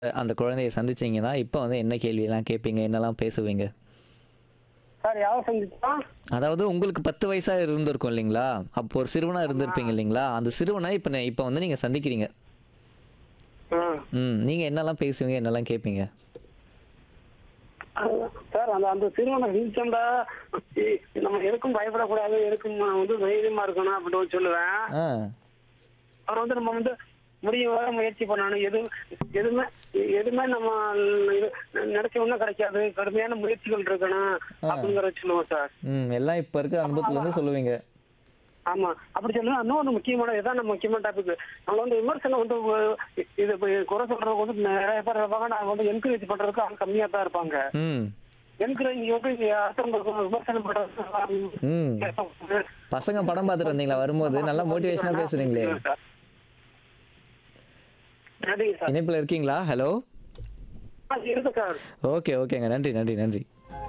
அந்த குழந்தைய சந்திச்சீங்கன்னா, இப்ப வந்து என்ன கேள்வியெல்லாம் கேட்பீங்க? என்னலாம் பேசுவீங்க? சார் யாரை சந்திச்சா அதாவது உங்களுக்கு 10 வயசா இருந்திருக்கும் இல்லைங்களா? அப்போ ஒரு சிறுவனா இருந்திருப்பீங்க இல்லைங்களா? அந்த சிறுவன இப்ப ந இப்ப வந்து நீங்க சந்திக்கிறீங்க. ம். நீங்க என்னலாம் பேசுவீங்க? என்னலாம் கேட்பீங்க? சார் அந்த அந்த சிறுவனை சந்திச்சோம்டா இ- நம்ம எதுக்கும் பயப்படக்கூடாது எதுக்கும் வந்து தைரியமா இருக்கணும் அப்படின்னு சொல்லுவேன் ஆ. அவர் வந்து நம்ம வந்து முடியும் வர முயற்சி பண்ணணும் எது எதுவுமே எதுவுமே நம்ம இது நினைச்ச ஒன்றும் கிடைக்காது கடுமையான முயற்சிகள் இருக்கணும் அப்படிங்கறத சொல்லுவோம் சார் ம். எல்லாம் இப்ப இருக்க அனுபவத்துல இருந்து சொல்லுவீங்க. ஆமா அப்படி சொல்லுங்க இன்னொன்று முக்கியமான இதான் நம்ம முக்கியமான டாபிக் நம்ம வந்து விமர்சனம் வந்து ஒ- இது இப்ப குறை சொல்றவங்க வந்து நிறைய பேர் இருப்பாங்க நான் வந்து என்கரேஜ் பண்றதுக்கு ஆள் கம்மியா தான் இருப்பாங்க ம். என்கரேஜ் வந்து அடுத்தவங்களுக்கு விமர்சனம் பண்றது ம். பசங்க படம் பார்த்துட்டு வந்தீங்களா வரும்போது? நல்லா மோட்டிவேஷனா பேசுறீங்களே. நன்றிங்க சார் இணைப்புல இருக்கீங்களா? ஹலோ. ஆ, இருக்கு சார் ஓகே, ஓகேங்க. நன்றி, நன்றி, நன்றி.